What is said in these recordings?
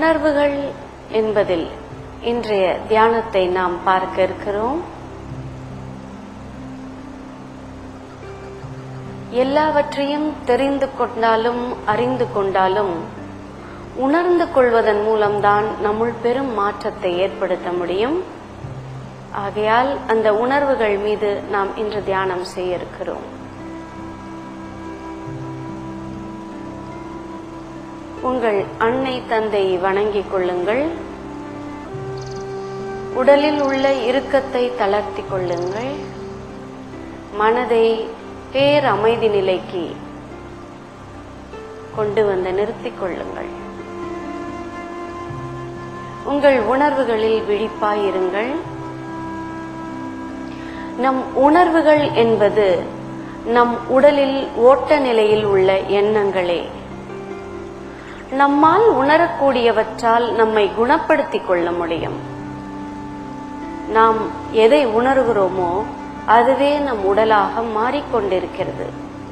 உணர்வுகள் என்பதில் இன்றைய தியானத்தை நாம் பார்க்க இருக்கிறோம் எல்லாவற்றையும் தெரிந்து கொண்டாலும் அறிந்து கொண்டாலும் உணர்ந்து கொள்வதன் மூலம்தான் நம்முள் பெரும் மாற்றத்தை ஏற்படுத்த முடியும் ஆகையால் அந்த உணர்வுகள் மீது நாம் இன்று தியானம் செய்ய இருக்கிறோம் உங்கள் அன்னை தந்தை வணங்கிக் கொள்ளுங்கள் உடலில் உள்ள இறுக்கத்தை தளர்த்திக் கொள்ளுங்கள் மனதை பேர் அமைதி நிலைக்கு கொண்டு வந்து நிறுத்திக் கொள்ளுங்கள் உங்கள் உணர்வுகளில் விழிப்பாயிருங்கள் நம் உணர்வுகள் என்பது நம் உடலில் ஓட்ட நிலையில் உள்ள எண்ணங்களே நம்மால் உணரக்கூடியவற்றால் நம்மை குணப்படுத்திக் கொள்ள முடியும் நாம் எதை உணர்கிறோமோ அதுவே நம் உடலாக மாறிக்கொண்டிருக்கிறது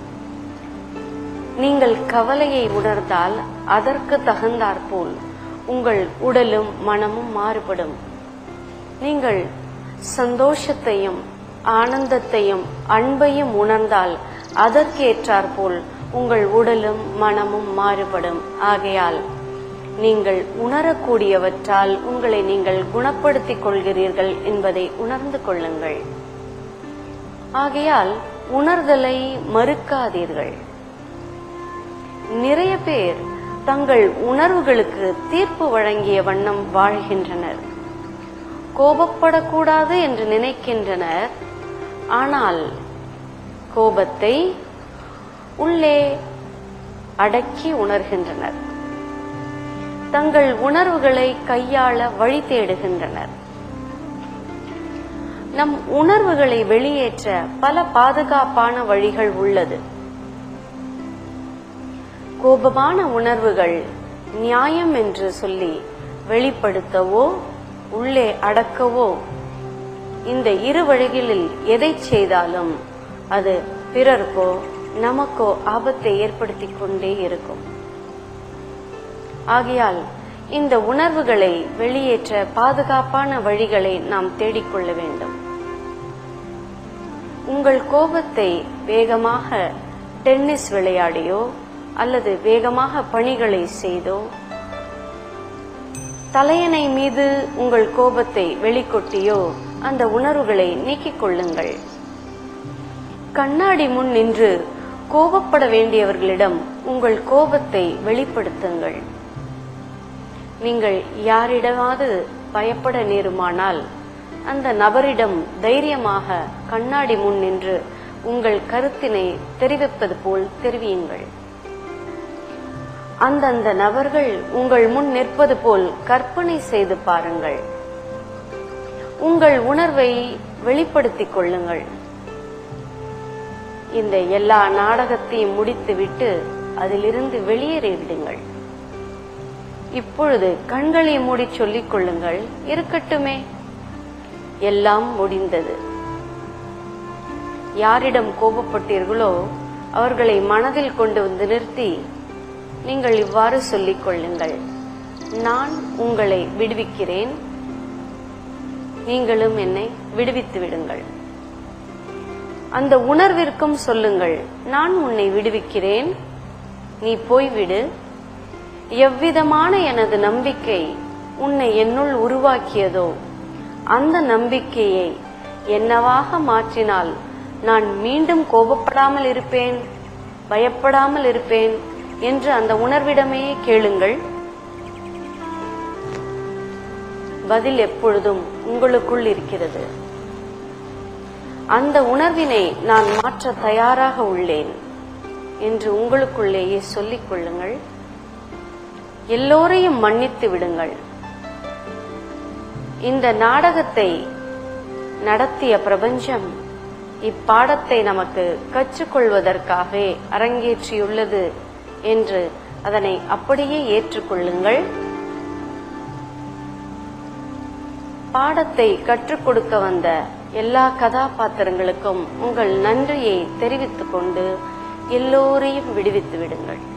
நீங்கள் கவலையை உணர்ந்தால் அதற்கு தகுந்தாற்போல் உங்கள் உடலும் மனமும் மாறுபடும் நீங்கள் சந்தோஷத்தையும் ஆனந்தத்தையும் அன்பையும் உணர்ந்தால் அதற்கேற்றாற்போல் உங்கள் உடலும் மனமும் மாறுபடும் ஆகையால் நீங்கள் உணரக்கூடியவற்றால் உங்களை நீங்கள் குணப்படுத்திக் கொள்கிறீர்கள் என்பதை உணர்ந்து கொள்ளுங்கள் ஆகையால் உணர்தலை மறுக்காதீர்கள் நிறைய பேர் தங்கள் உணர்வுகளுக்கு தீர்ப்பு வழங்கிய வண்ணம் வாழ்கின்றனர் கோபப்படக்கூடாது என்று நினைக்கின்றனர் ஆனால் கோபத்தை உள்ளே அடக்கி உணர்கின்றனர் தங்கள் உணர்வுகளை கையாள வழி தேடுகின்றனர் நம் உணர்வுகளை வெளியேற்ற பல பாதுகாப்பான வழிகள் உள்ளது கோபமான உணர்வுகள் நியாயம் என்று சொல்லி வெளிப்படுத்தவோ உள்ளே அடக்கவோ இந்த இரு வழிகளில் எதை செய்தாலும் அது பிறருக்கோ நமக்கோ ஆபத்தை ஏற்படுத்திக் கொண்டே இருக்கும் ஆகையால் இந்த உணர்வுகளை வெளியேற்ற பாதுகாப்பான வழிகளை நாம் தேடிக்கொள்ள வேண்டும் உங்கள் கோபத்தை வேகமாக டென்னிஸ் விளையாடியோ அல்லது வேகமாக பணிகளை செய்தோ தலையணை மீது உங்கள் கோபத்தை வெளிக்கொட்டியோ அந்த உணர்வுகளை நீக்கிக் கொள்ளுங்கள் கண்ணாடி முன் நின்று கோபப்பட வேண்டியவர்களிடம் உங்கள் கோபத்தை வெளிப்படுத்துங்கள் நீங்கள் யாரிடமாவது பயப்பட நேருமானால் அந்த நபரிடம் தைரியமாக கண்ணாடி முன் நின்று உங்கள் கருத்தினை தெரிவிப்பது போல் தெரிவியுங்கள் அந்தந்த நபர்கள் உங்கள் முன் நிற்பது போல் கற்பனை செய்து பாருங்கள் உங்கள் உணர்வை வெளிப்படுத்திக் கொள்ளுங்கள் இந்த எல்லா நாடகத்தையும் முடித்துவிட்டு அதிலிருந்து வெளியேறி விடுங்கள் இப்பொழுது கண்களை மூடி சொல்லிக் கொள்ளுங்கள் இருக்கட்டுமே எல்லாம் முடிந்தது யாரிடம் கோபப்பட்டீர்களோ அவர்களை மனதில் கொண்டு வந்து நிறுத்தி நீங்கள் இவ்வாறு சொல்லிக் கொள்ளுங்கள் நான் உங்களை விடுவிக்கிறேன் நீங்களும் என்னை விடுவித்து விடுங்கள் அந்த உணர்விற்கும் சொல்லுங்கள் நான் உன்னை விடுவிக்கிறேன் நீ போய்விடு எவ்விதமான எனது நம்பிக்கை உன்னை என்னுள் உருவாக்கியதோ அந்த நம்பிக்கையை என்னவாக மாற்றினால் நான் மீண்டும் கோபப்படாமல் இருப்பேன் பயப்படாமல் இருப்பேன் என்று அந்த உணர்விடமே கேளுங்கள் பதில் எப்பொழுதும் உங்களுக்குள் இருக்கிறது அந்த உணர்வினை நான் மாற்ற தயாராக உள்ளேன் என்று உங்களுக்குள்ளேயே சொல்லிக் கொள்ளுங்கள் எல்லோரையும் மன்னித்து விடுங்கள் இந்த நாடகத்தை நடத்திய பிரபஞ்சம் இப்பாடத்தை நமக்கு கற்றுக்கொள்வதற்காகவே அரங்கேற்றியுள்ளது என்று அதனை அப்படியே ஏற்றுக்கொள்ளுங்கள் பாடத்தை கற்றுக் கொடுக்க வந்த எல்லா கதாபாத்திரங்களுக்கும் உங்கள் நன்றியை தெரிவித்துக் கொண்டு எல்லோரையும் விடுவித்து விடுங்கள்